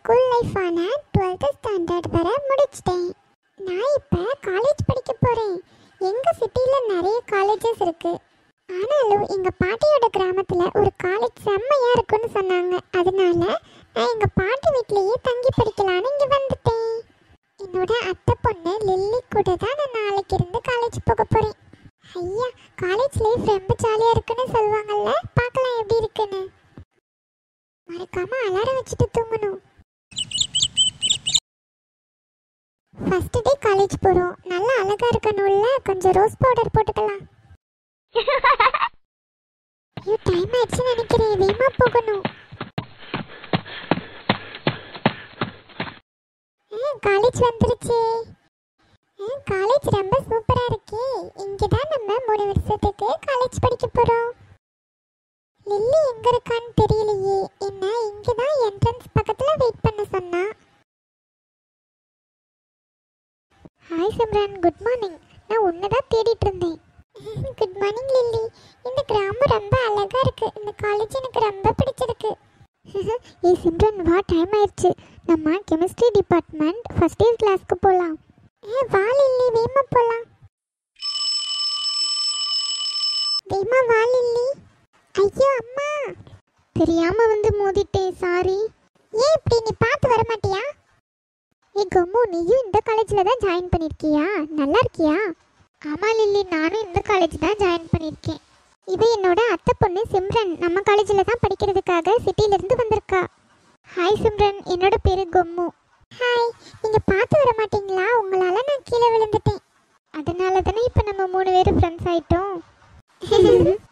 school லைஃபான twelfth standard வரை முடிச்சிட்டேன் நான் இப்போ காலேஜ் படிக்க போகிறேன் எங்கள் சிட்டியில் நிறைய காலேஜஸ் இருக்கு ஆனாலும் எங்கள் பாட்டியோட கிராமத்தில் ஒரு காலேஜ் செம்மையாக இருக்குன்னு சொன்னாங்க அதனால நான் எங்கள் பாட்டி வீட்லேயே தங்கி படிக்கலான்னு இங்கே வந்துட்டேன் என்னோட அத்தை பொண்ணு லில்லி கூட தான் நான் நாளைக்கு இருந்து காலேஜ் போக போகிறேன் ஐயா காலேஜ் லைஃப் ரொம்ப ஜாலியாக இருக்குன்னு சொல்லுவாங்கல்ல பார்க்கலாம் எப்படி இருக்குன்னு மறக்காம அலாரம் வச்சுட்டு தூங்கணும் ஃபர்ஸ்ட் டே காலேஜ் போறோம் நல்லா அழகா இருக்கணும்ல கொஞ்சம் ரோஸ் பவுடர் போட்டுக்கலாம் ஐயோ டைம் ஆயிடுச்சுன்னு நினைக்கிறேன் வேகமா போகணும் காலேஜ் வந்துருச்சு காலேஜ் ரொம்ப சூப்பரா இருக்கே இங்க தான் நம்ம மூணு வருஷத்துக்கு காலேஜ் படிக்க போறோம் லில்லி எங்க இருக்கான்னு தெரியலையே என்ன இங்க தான் என்ட்ரன்ஸ் பக்கத்துல வெயிட் பண்ண சொன்னா ஹாய் சிம்ரன் குட் மார்னிங் நான் உன்னை தான் தேடிட்டு இருந்தேன் குட் மார்னிங் லில்லி இந்த கிராமம் ரொம்ப அழகா இருக்கு இந்த காலேஜ் எனக்கு ரொம்ப பிடிச்சிருக்கு ஏய் சிம்ரன் வா டைம் ஆயிடுச்சு நம்ம கெமிஸ்ட்ரி டிபார்ட்மெண்ட் ஃபர்ஸ்ட் இயர் கிளாஸ்க்கு போகலாம் ஏ வா லில்லி வேமா போகலாம் வேமா வா லில்லி ஐயோ அம்மா தெரியாம வந்து மோதிட்டேன் சாரி ஏன் இப்படி நீ பார்த்து வர மாட்டியா ஏ கம்மு நீயும் இந்த காலேஜில் தான் ஜாயின் பண்ணியிருக்கியா நல்லா இருக்கியா ஆமாம் லில்லி நானும் இந்த காலேஜ் தான் ஜாயின் பண்ணியிருக்கேன் இவ என்னோட அத்தை பொண்ணு சிம்ரன் நம்ம காலேஜில் தான் படிக்கிறதுக்காக சிட்டியிலேருந்து வந்திருக்கா ஹாய் சிம்ரன் என்னோட பேரு கொம்மு ஹாய் நீங்கள் பார்த்து வர மாட்டீங்களா உங்களால் நான் கீழே விழுந்துட்டேன் அதனால தானே இப்போ நம்ம மூணு பேரும் ஃப்ரெண்ட்ஸ் ஆயிட்டோம்